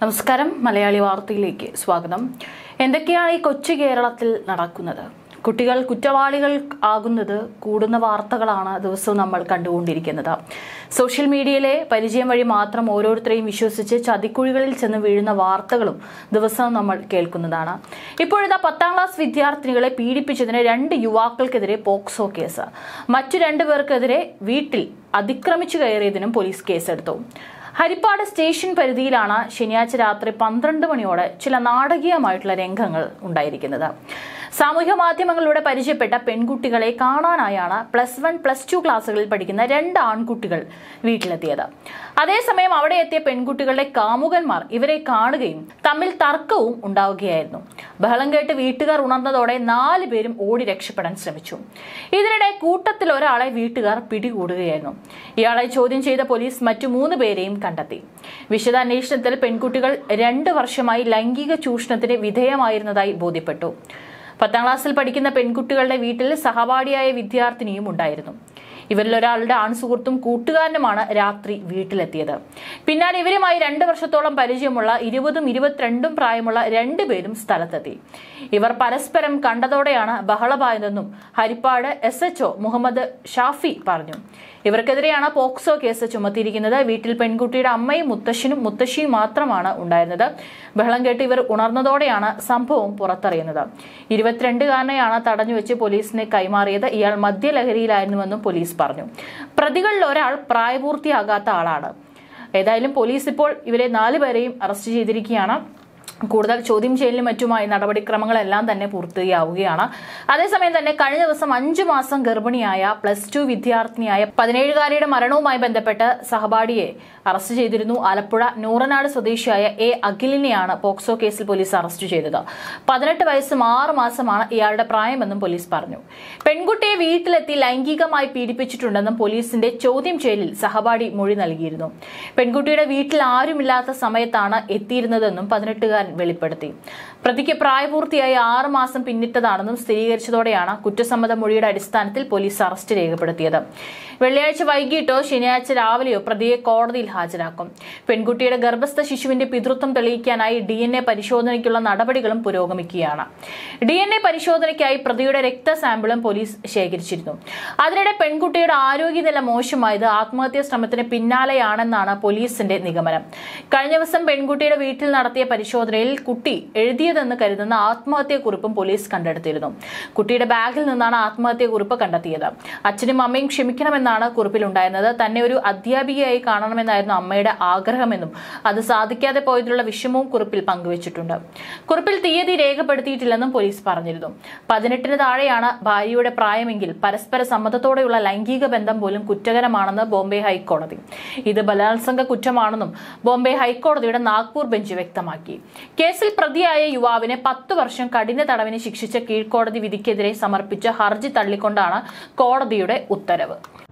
നമസ്കാരം മലയാളി വാർത്തയിലേക്ക് സ്വാഗതം എന്തൊക്കെയാണ് ഈ കൊച്ചു കേരളത്തിൽ നടക്കുന്നത് കുട്ടികൾ കുറ്റവാളികൾ ആകുന്നത് കൂടുന്ന വാർത്തകളാണ് ദിവസവും നമ്മൾ കണ്ടുകൊണ്ടിരിക്കുന്നത് സോഷ്യൽ മീഡിയയിലെ പരിചയം വഴി മാത്രം ഓരോരുത്തരെയും വിശ്വസിച്ച് ചതിക്കുഴികളിൽ ചെന്ന് വീഴുന്ന വാർത്തകളും ദിവസവും നമ്മൾ കേൾക്കുന്നതാണ് ഇപ്പോഴിതാ പത്താം ക്ലാസ് വിദ്യാർത്ഥിനികളെ പീഡിപ്പിച്ചതിന് രണ്ട് യുവാക്കൾക്കെതിരെ പോക്സോ കേസ് മറ്റു രണ്ടു പേർക്കെതിരെ വീട്ടിൽ അതിക്രമിച്ചു കയറിയതിനും പോലീസ് കേസെടുത്തു ഹരിപ്പാട് സ്റ്റേഷൻ പരിധിയിലാണ് ശനിയാഴ്ച രാത്രി പന്ത്രണ്ട് മണിയോടെ ചില നാടകീയമായിട്ടുള്ള രംഗങ്ങൾ ഉണ്ടായിരിക്കുന്നത് സാമൂഹ്യ മാധ്യമങ്ങളിലൂടെ പരിചയപ്പെട്ട പെൺകുട്ടികളെ കാണാനായാണ് പ്ലസ് വൺ പ്ലസ് ടു ക്ലാസ്സുകളിൽ പഠിക്കുന്ന രണ്ട് ആൺകുട്ടികൾ വീട്ടിലെത്തിയത് അതേസമയം അവിടെ എത്തിയ പെൺകുട്ടികളുടെ കാമുകന്മാർ ഇവരെ കാണുകയും തമ്മിൽ തർക്കവും ഉണ്ടാവുകയായിരുന്നു ബഹളം കേട്ട് വീട്ടുകാർ ഉണർന്നതോടെ നാല് പേരും ഓടി രക്ഷപ്പെടാൻ ശ്രമിച്ചു ഇതിനിടെ കൂട്ടത്തിൽ ഒരാളെ വീട്ടുകാർ പിടികൂടുകയായിരുന്നു ഇയാളെ ചോദ്യം ചെയ്ത പോലീസ് മറ്റു മൂന്ന് പേരെയും കണ്ടെത്തി വിശദാന്വേഷണത്തിൽ പെൺകുട്ടികൾ രണ്ട് വർഷമായി ലൈംഗിക ചൂഷണത്തിന് വിധേയമായിരുന്നതായി ബോധ്യപ്പെട്ടു പത്താം ക്ലാസ്സിൽ പഠിക്കുന്ന പെൺകുട്ടികളുടെ വീട്ടിൽ സഹപാഠിയായ വിദ്യാർത്ഥിനിയും ഉണ്ടായിരുന്നു ഇവരിൽ ഒരാളുടെ ആൺസുഹൃത്തും കൂട്ടുകാരനുമാണ് രാത്രി വീട്ടിലെത്തിയത് പിന്നാലെ ഇവരുമായി രണ്ട് വർഷത്തോളം പരിചയമുള്ള ഇരുപതും ഇരുപത്തിരണ്ടും പ്രായമുള്ള രണ്ടുപേരും സ്ഥലത്തെത്തി ഇവർ പരസ്പരം കണ്ടതോടെയാണ് ബഹളമായതെന്നും ഹരിപ്പാട് എസ് എച്ച്ഒ മുഹമ്മദ് ഷാഫി പറഞ്ഞു ഇവർക്കെതിരെയാണ് പോക്സോ കേസ് ചുമത്തിയിരിക്കുന്നത് വീട്ടിൽ പെൺകുട്ടിയുടെ അമ്മയും മുത്തശ്ശനും മുത്തശ്ശിയും മാത്രമാണ് ഉണ്ടായിരുന്നത് ബഹളം കേട്ട് ഇവർ ഉണർന്നതോടെയാണ് സംഭവം പുറത്തറിയുന്നത് ഇരുപത്തിരണ്ടുകാരനെയാണ് തടഞ്ഞുവെച്ച് പോലീസിന് കൈമാറിയത് ഇയാൾ മദ്യലഹരിയിലായിരുന്നുവെന്നും പോലീസ് പറഞ്ഞു പ്രതികളിൽ ഒരാൾ പ്രായപൂർത്തിയാകാത്ത ആളാണ് ഏതായാലും പോലീസ് ഇപ്പോൾ ഇവരെ നാലുപേരെയും അറസ്റ്റ് ചെയ്തിരിക്കുകയാണ് കൂടുതൽ ചോദ്യം ചെയ്യലിനും മറ്റുമായി നടപടിക്രമങ്ങളെല്ലാം തന്നെ പൂർത്തിയാവുകയാണ് അതേസമയം തന്നെ കഴിഞ്ഞ ദിവസം അഞ്ചു മാസം ഗർഭിണിയായ പ്ലസ് ടു വിദ്യാർത്ഥിനിയായ പതിനേഴുകാരിയുടെ മരണവുമായി ബന്ധപ്പെട്ട് സഹപാഠിയെ അറസ്റ്റ് ചെയ്തിരുന്നു ആലപ്പുഴ നൂറനാട് സ്വദേശിയായ എ അഖിലിനെയാണ് പോക്സോ കേസിൽ പോലീസ് അറസ്റ്റ് ചെയ്തത് പതിനെട്ട് വയസ്സും ആറ് മാസമാണ് ഇയാളുടെ പ്രായമെന്നും പോലീസ് പറഞ്ഞു പെൺകുട്ടിയെ വീട്ടിലെത്തി ലൈംഗികമായി പീഡിപ്പിച്ചിട്ടുണ്ടെന്നും പോലീസിന്റെ ചോദ്യം ചെയ്യലിൽ സഹപാഠി മൊഴി നൽകിയിരുന്നു പെൺകുട്ടിയുടെ വീട്ടിൽ ആരുമില്ലാത്ത സമയത്താണ് എത്തിയിരുന്നതെന്നും പതിനെട്ടുകാരൻ വെളിപ്പെടുത്തി പ്രതിക്ക് പ്രായപൂർത്തിയായി ആറ് മാസം പിന്നിട്ടതാണെന്നും സ്ഥിരീകരിച്ചതോടെയാണ് കുറ്റസമ്മത മൊഴിയുടെ അടിസ്ഥാനത്തിൽ പോലീസ് അറസ്റ്റ് രേഖപ്പെടുത്തിയത് വെള്ളിയാഴ്ച വൈകിട്ടോ ശനിയാഴ്ച രാവിലെയോ പ്രതിയെ കോടതിയിൽ ഹാജരാക്കും പെൺകുട്ടിയുടെ ഗർഭസ്ഥ ശിശുവിന്റെ പിതൃത്വം തെളിയിക്കാനായി ഡി എൻ എ പരിശോധനയ്ക്കുള്ള നടപടികളും പുരോഗമിക്കുകയാണ് ഡി എൻ എ പരിശോധനയ്ക്കായി പ്രതിയുടെ രക്തസാമ്പിളും പോലീസ് ശേഖരിച്ചിരുന്നു അതിനിടെ പെൺകുട്ടിയുടെ ആരോഗ്യനില മോശമായത് ആത്മഹത്യാ ശ്രമത്തിന് പിന്നാലെയാണെന്നാണ് പോലീസിന്റെ നിഗമനം കഴിഞ്ഞ ദിവസം പെൺകുട്ടിയുടെ വീട്ടിൽ നടത്തിയ പരിശോധനയിൽ കുട്ടി എഴുതിയതെന്ന് കരുതുന്ന ആത്മഹത്യാക്കുറിപ്പും പോലീസ് കണ്ടെടുത്തിരുന്നു കുട്ടിയുടെ ബാഗിൽ നിന്നാണ് ആത്മഹത്യാക്കുറിപ്പ് കണ്ടെത്തിയത് അച്ഛനും അമ്മയും ക്ഷമിക്കണമെന്നാണ് കുറിപ്പിലുണ്ടായിരുന്നത് തന്നെ ഒരു അധ്യാപികയായി കാണണമെന്നായിരുന്നു അമ്മയുടെ ആഗ്രഹമെന്നും അത് സാധിക്കാതെ പോയതിലുള്ള വിഷമവും കുറിപ്പിൽ പങ്കുവച്ചിട്ടുണ്ട് കുറിപ്പിൽ തീയതി രേഖപ്പെടുത്തിയിട്ടില്ലെന്നും പോലീസ് പറഞ്ഞിരുന്നു പതിനെട്ടിന് താഴെയാണ് ഭാര്യയുടെ പ്രായമെങ്കിൽ പരസ്പര സമ്മതത്തോടെയുള്ള ലൈംഗിക ബന്ധം പോലും കുറ്റകരമാണെന്ന് ബോംബെ ഹൈക്കോടതി ഇത് ബലാത്സംഗ കുറ്റമാണെന്നും ബോംബെ ഹൈക്കോടതിയുടെ നാഗ്പൂർ ബെഞ്ച് വ്യക്തമാക്കി കേസിൽ പ്രതിയായ യുവാവിനെ പത്ത് വർഷം കഠിന തടവിന് ശിക്ഷിച്ച കീഴ്ക്കോടതി വിധിക്കെതിരെ സമർപ്പിച്ച ഹർജി തള്ളിക്കൊണ്ടാണ് കോടതിയുടെ ഉത്തരവ്